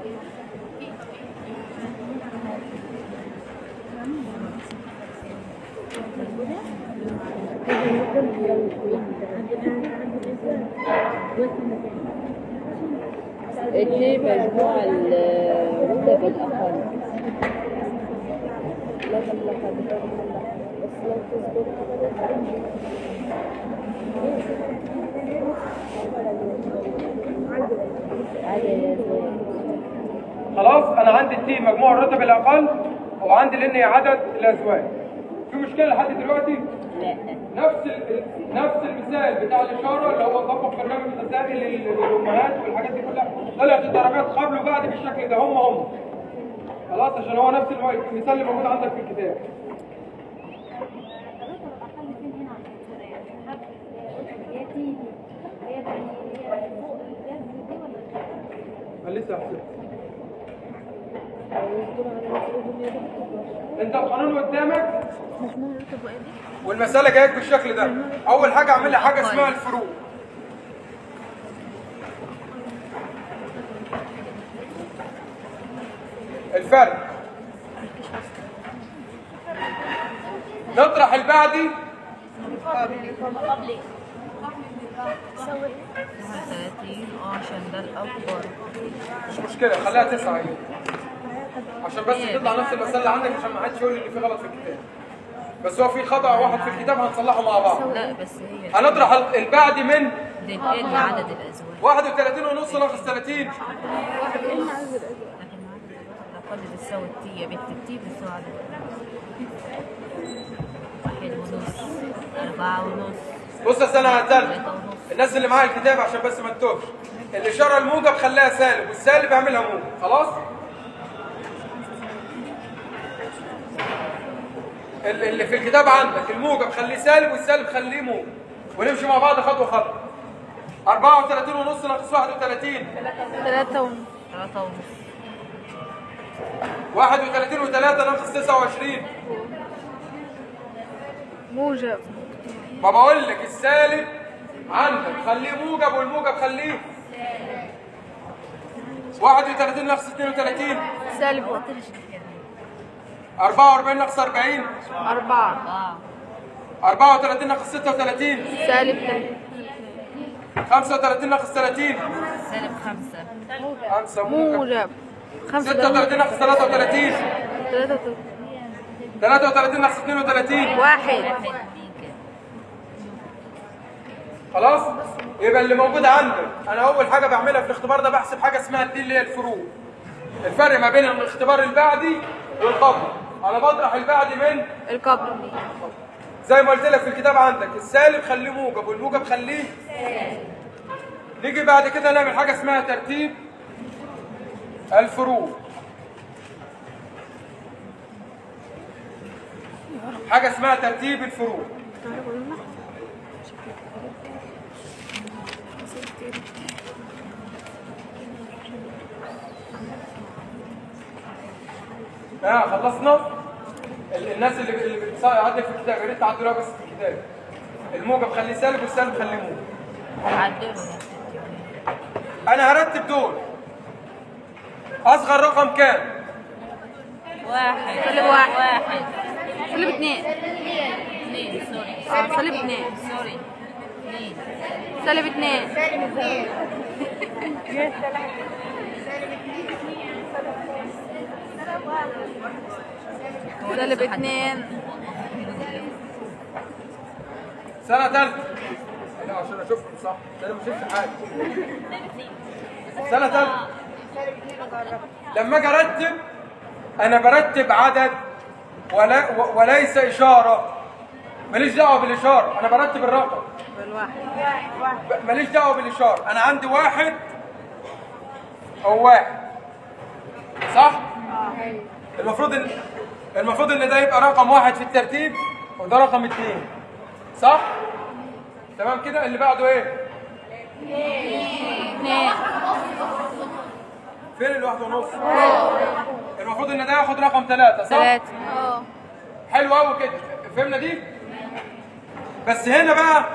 تي مجموع الرتب الأقل خلاص انا عندي التي مجموع الرتب الاقل وعندي لان هي عدد الازواج في مشكله لحد دلوقتي نفس ال- نفس المثال بتاع الاشاره اللي هو طبق برنامج التساؤل للامهات والحاجات دي كلها طلعت الدرجات قبل وبعد بالشكل ده هم هم خلاص عشان هو نفس الو- المثال اللي موجود عندك في الكتاب أنا لسه هحسب انت القانون قدامك والمساله جايك بالشكل ده اول حاجه اعمل لي حاجه اسمها الفروق الفرق نطرح البعدي 30 اه عشان ده الاكبر مش مشكله خليها تسعه هي عشان بس تطلع نفس المساله اللي عندك عشان ما حدش يقول لي ان في غلط في الكتاب بس هو في خطا واحد في الكتاب هنصلحه مع بعض لا بس هي هنطرح البعدي من دي بتقل عدد الازواج 31 ونص ناقص 30 لكن عدد الازواج الاقل بتساوي التي يا بنت التي بتساوي عدد واحد ونص أربعة ونص بص يا سنه ثالثه ثلاثة ونص الناس اللي معايا الكتاب عشان بس ما تتوهش الاشاره الموجب خليها سالب والسالب اعملها موجب خلاص ال- اللي في الكتاب عندك الموجب خليه سالب والسالب خليه موجب ونمشي مع بعض خطوه خطوه 34 ونص ناقص 31 ثلاثة ونص ثلاثة ونص 31 و3 ناقص 29 موجب ما بقول لك السالب عندك خليه موجب والموجب خليه 31 ناقص 32 سالب واحد 44 ناقص 40 أربعة اه 34 ناقص 36 سالب ثلاثة 35 ناقص 30 سالب خمسة خمسة موجب موجب خمسة 36 ناقص 33 ثلاثة 33 ناقص 32 واحد واحد بيجا خلاص يبقى اللي موجود عندك انا اول حاجه بعملها في الاختبار ده بحسب حاجه اسمها دي اللي هي الفروق الفرق ما بين الاختبار البعدي والقبل انا بطرح البعدي من القبر زي ما قلت لك في الكتاب عندك السالب خليه موجب والموجب خليه نيجي بعد كده نعمل حاجه اسمها ترتيب الفروق حاجه اسمها ترتيب الفروق اه خلصنا ال- الناس اللي اللي بتصعد في الكتاب يا ريت تعدلوها بس في الكتاب الموجب خليه سالب والسالب خليه موجب عدلوا انا هرتب دول اصغر رقم كام واحد سالب واحد. واحد سالب اثنين اثنين سوري آه، سالب اثنين سوري اثنين سالب اثنين سالب اثنين سنه ثالثه لا عشان اشوفكم صح ده انا ما شفتش حاجه سنه ثالثه لما اجي ارتب انا برتب عدد ولا و- وليس اشاره ماليش دعوه بالاشاره انا برتب الرقم بالواحد ب- ماليش دعوه بالاشاره انا عندي واحد او واحد صح المفروض ان المفروض ان ده يبقى رقم واحد في الترتيب وده رقم اتنين صح تمام كده اللي بعده ايه فين الواحد ونص المفروض ان ده ياخد رقم ثلاثة صح ثلاثة حلو قوي كده فهمنا دي بس هنا بقى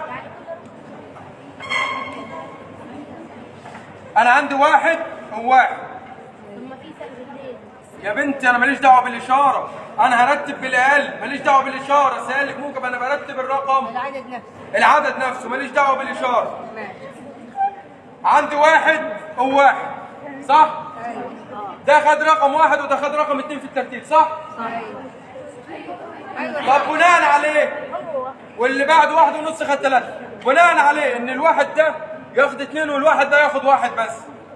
انا عندي واحد وواحد يا بنتي انا ماليش دعوه بالاشاره انا هرتب بالاقل ماليش دعوه بالاشاره سالك موجب انا برتب الرقم العدد نفسه العدد نفسه ماليش دعوه بالاشاره عندي واحد وواحد صح ده خد رقم واحد وده خد رقم اتنين في الترتيب صح طب بناء عليه واللي بعد واحد ونص خد ثلاثة بناء عليه ان الواحد ده ياخد اتنين والواحد ده ياخد واحد بس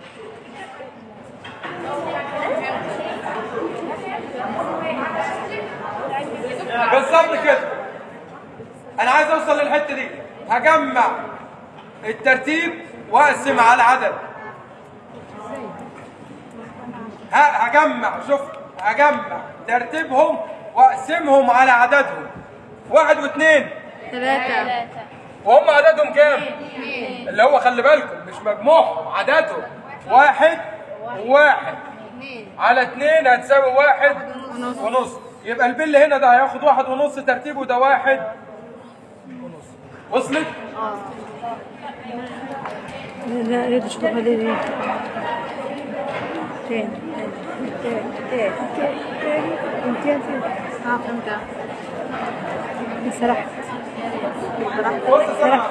بالظبط كده انا عايز اوصل للحته دي هجمع الترتيب واقسم على العدد ه- هجمع شوف هجمع ترتيبهم واقسمهم على عددهم واحد واثنين ثلاثة وهم عددهم كام؟ اللي هو خلي بالكم مش مجموعهم عددهم واحد وواحد على اثنين هتساوي واحد ونص يبقى البل هنا ده هياخد واحد ونص ترتيبه ده واحد ونص وصلت؟ لا اريد اشوف هذه دي تاني تاني تاني تاني تاني اه فهمتها انسرحت بص سنة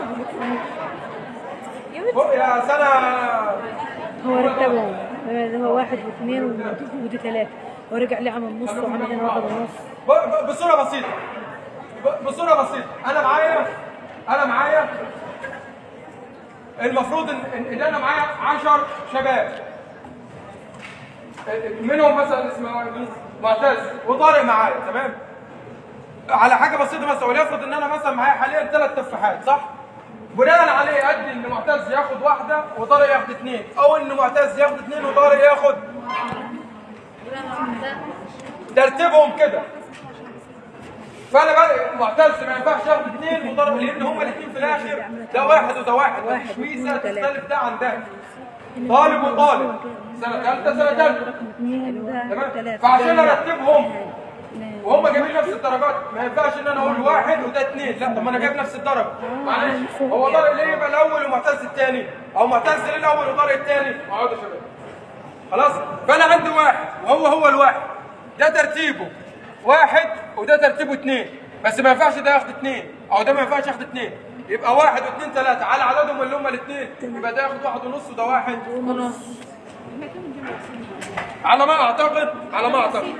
بص يا سنة هو رتبهم هو واحد واثنين ودي ثلاثة ورجع لي عمل نص وعمل هنا واحد ونص ب- ب- بصورة بسيطة ب- بصورة بسيطة أنا معايا أنا معايا المفروض إن إن إن أنا معايا 10 شباب منهم مثلا اسمه معتز وطارق معايا تمام على حاجة بسيطة مثلا وليفرض إن أنا مثلا معايا حاليا ثلاث تفاحات صح؟ بناء عليه أدي إن معتز ياخد واحدة وطارق ياخد اثنين أو إن معتز ياخد اثنين وطارق ياخد ترتيبهم كده فانا بقى معتز ما ينفعش اخد اثنين وضرب لان هما الاثنين في الاخر ده واحد وده واحد مفيش ميزه تختلف ده عن ده طالب وطالب سنه ثالثه سنه ثالثه اثنين ده تمام ثلاثة فعشان ارتبهم وهم جايبين نفس الدرجات ما ينفعش ان انا اقول واحد وده اثنين لا طب ما انا جايب نفس الدرجه معلش هو طارق ليه يبقى الاول ومعتز الثاني او معتز ليه الاول وطارق الثاني اقعدوا يا شباب خلاص فانا عندي واحد وهو هو الواحد ده ترتيبه واحد وده ترتيبه اثنين بس ما ينفعش ده ياخد اثنين او ده ما ينفعش ياخد اثنين يبقى واحد واثنين ثلاثة على عددهم اللي هم الاثنين يبقى ده ياخد واحد ونص وده واحد ونص على ما اعتقد على ما اعتقد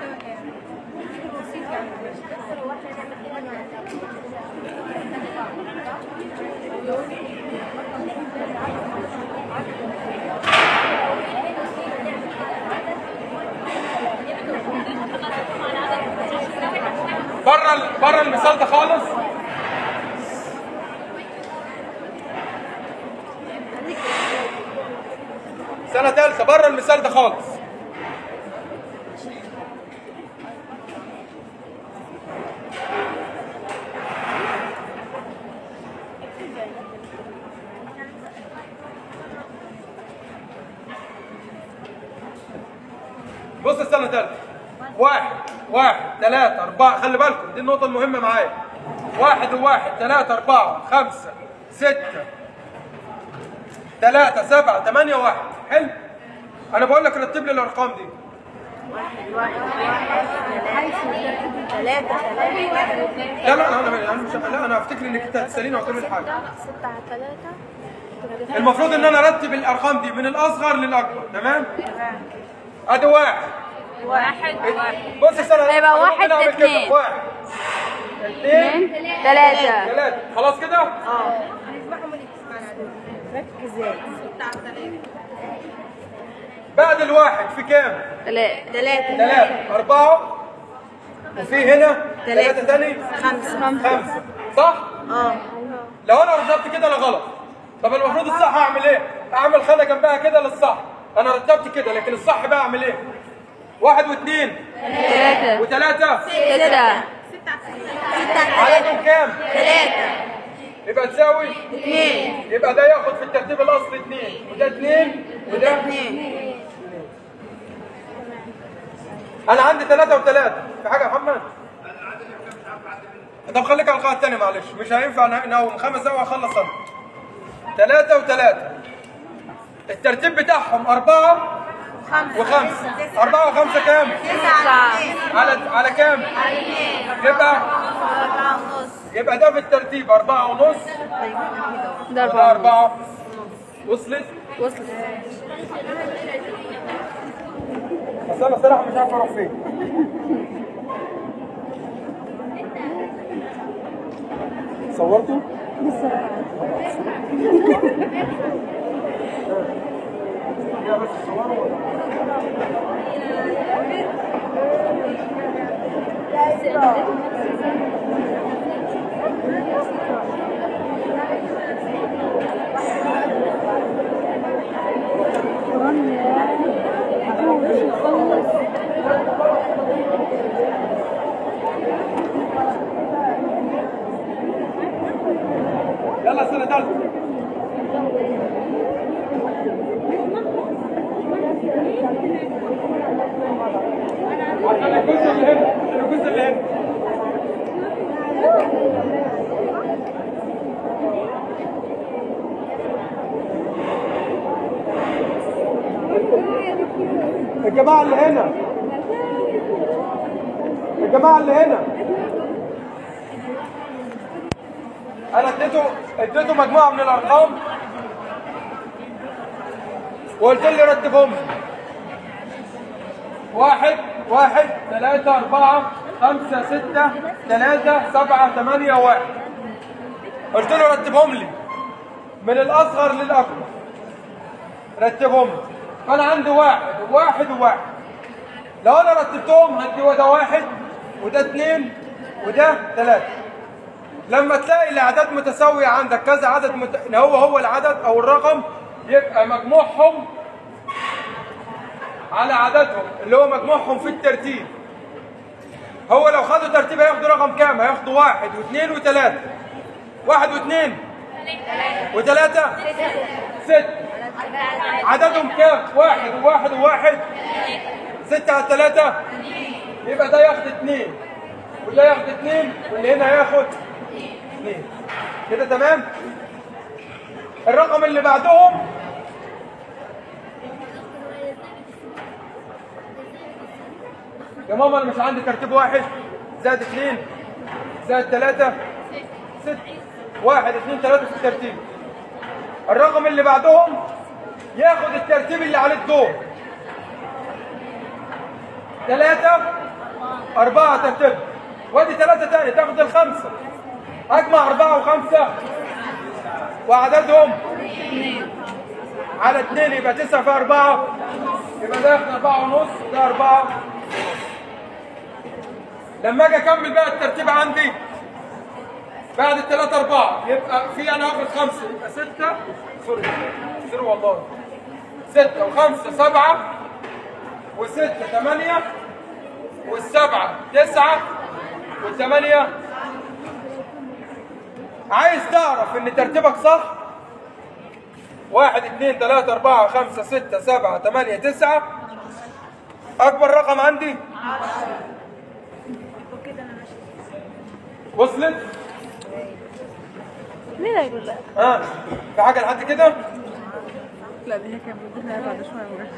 بره ال- بره المثال ده خالص سنة ثالثة بره المثال ده خالص بص السنة الثالثة واحد واحد ثلاثة أربعة خلي بالكم دي النقطة المهمة معايا واحد وواحد ثلاثة أربعة خمسة ستة ثلاثة سبعة ثمانية واحد حلو أنا بقول لك رتب لي الأرقام دي ثلاثة لا لا أنا أنا مش لا أنا أفتكر إنك أنت هتسأليني وهتقول لي الحاجة ستة على ثلاثة المفروض إن أنا أرتب الأرقام دي من الأصغر للأكبر تمام؟ أدي واحد واحد بص السنة هيبقى أنا واحد ممكن أعمل كده. اتنين. واحد اثنين ثلاثة ثلاثة خلاص كده؟ ركز زي بعد الواحد في كام؟ ثلاثة ثلاثة أربعة وفي هنا ثلاثة تاني خمسة خمسة صح؟ اه لو أنا رتبت كده أنا غلط طب المفروض الصح أعمل إيه؟ أعمل خانة جنبها كده للصح انا رتبت كده لكن الصح بقى اعمل ايه واحد واثنين ثلاثة وثلاثة ستة عددهم كام يبقى تساوي اثنين يبقى ده ياخد في الترتيب الاصلي اثنين وده اثنين وده اثنين انا عندي ثلاثة وثلاثة في حاجة يا محمد طب خليك على القاعدة الثانية معلش مش هينفع نه- نقوم خمس دقايق واخلص انا ثلاثة وثلاثة الترتيب بتاعهم أربعة وخمسة أربعة وخمسة كام؟ تسعة على على كام؟ يبقى يبقى ده في الترتيب أربعة ونص ده وده أربعة أربعة وصلت؟ وصلت بس أنا صراحة مش عارف أروح فين صورته؟ يا بس صوروا ولا- يلا سنة ثالثة عشان الجزء اللي هنا عشان الجزء اللي هنا الجماعة اللي هنا الجماعة اللي هنا انا اديته اديته مجموعه من الارقام وقلت لي رتبهم لي. واحد واحد ثلاثة أربعة خمسة ستة ثلاثة سبعة ثمانية واحد قلت له رتبهم لي من الأصغر للأكبر رتبهم لي فأنا عندي واحد وواحد وواحد لو أنا رتبتهم هدي ده واحد وده اثنين وده ثلاثة لما تلاقي الاعداد متساويه عندك كذا عدد مت... هو هو العدد او الرقم يبقى مجموعهم على عددهم اللي هو مجموعهم في الترتيب هو لو خدوا ترتيب هياخدوا رقم كام هياخدوا واحد واثنين وثلاثة واحد واثنين وثلاثة ست عددهم كام واحد وواحد وواحد ستة على ثلاثة يبقى ده ياخد اثنين وده ياخد اثنين واللي هنا ياخد اثنين كده تمام الرقم اللي بعدهم يا ماما انا مش عندي ترتيب واحد زائد اثنين زائد ثلاثة ست واحد اثنين ثلاثة في الترتيب الرقم اللي بعدهم ياخد الترتيب اللي عليه الدور ثلاثة أربعة ترتيب وادي ثلاثة تاني تاخد الخمسة أجمع أربعة وخمسة وعددهم على اثنين يبقى تسعة في أربعة يبقى ده ياخد أربعة ونص ده أربعة ونص. لما أجي أكمل بقى الترتيب عندي بعد الثلاثة أربعة يبقى في أنا هاخد خمسة يبقى ستة سوري سوري والله ستة وخمسة سبعة وستة ثمانية والسبعة تسعة والثمانية عايز تعرف ان ترتيبك صح واحد اثنين ثلاثة أربعة خمسة ستة سبعة ثمانية تسعة أكبر رقم عندي وصلت؟ مين هيقول لا؟ ها في حاجة لحد كده؟ لا دي هي كانت بتقولها بعد شوية ورا.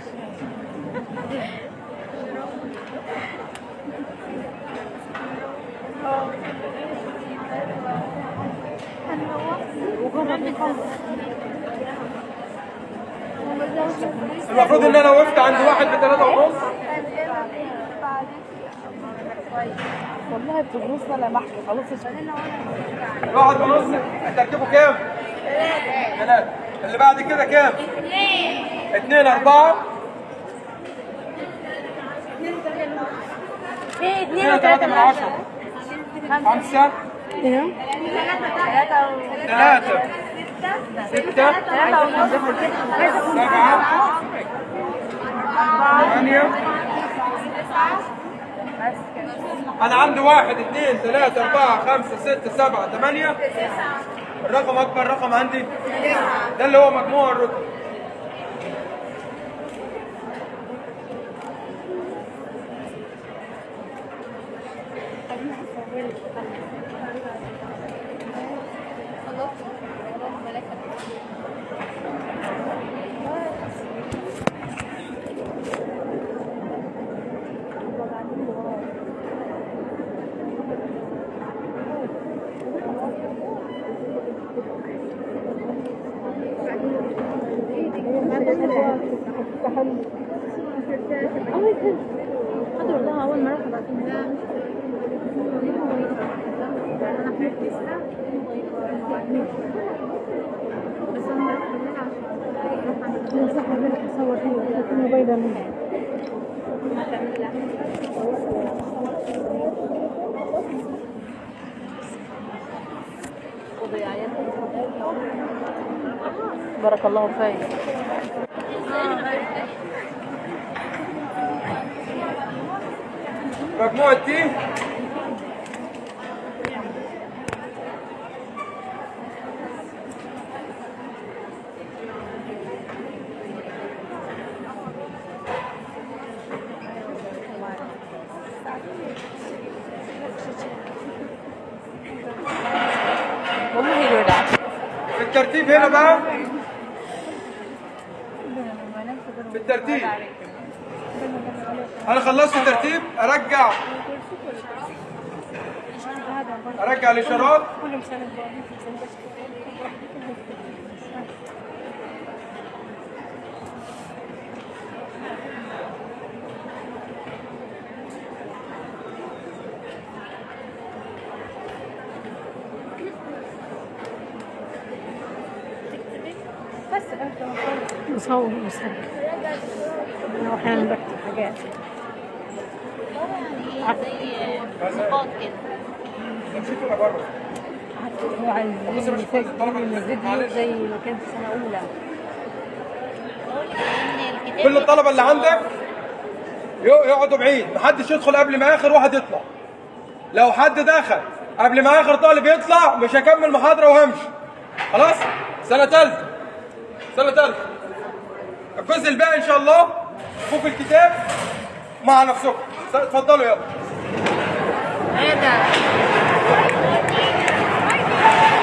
المفروض ان انا وقفت عند واحد بثلاثة ونص والله بتبص ولا محكي خلاص اشتغل واحد ونص ترتيبه كام؟ ثلاثة اللي بعد كده كام؟ اثنين أربعة في اثنين وثلاثة من عشرة خمسة ثلاثة ستة سبعة ثمانية أنا عندي واحد اثنين ثلاثة أربعة خمسة ستة سبعة ثمانية الرقم أكبر رقم عندي ده اللي هو مجموع الرتب خدوا والله اول ما راحوا بعدين لا صح بالك اصور فيه في موبايل مني بارك الله فيك مجموعة تي والله الوداع في الترتيب هنا بقى في الترتيب انا خلصت الترتيب ارجع ارجع الاشارات مصور مسجل انا احيانا بكتب حاجات زي نقاط كده نمشي كده بره هو عايز يسجل الفيديو زي ما كان في سنه اولى بقول لك ان الكتاب كل الطلبه اللي عندك يق- يقعدوا بعيد محدش يدخل قبل ما اخر واحد يطلع لو حد دخل قبل ما اخر طالب يطلع مش هكمل محاضره وهمشي خلاص سنه ثالثه سنه ثالثه الجزء الباقي ان شاء الله فوق الكتاب مع نفسكم اتفضلوا يلا ايه ده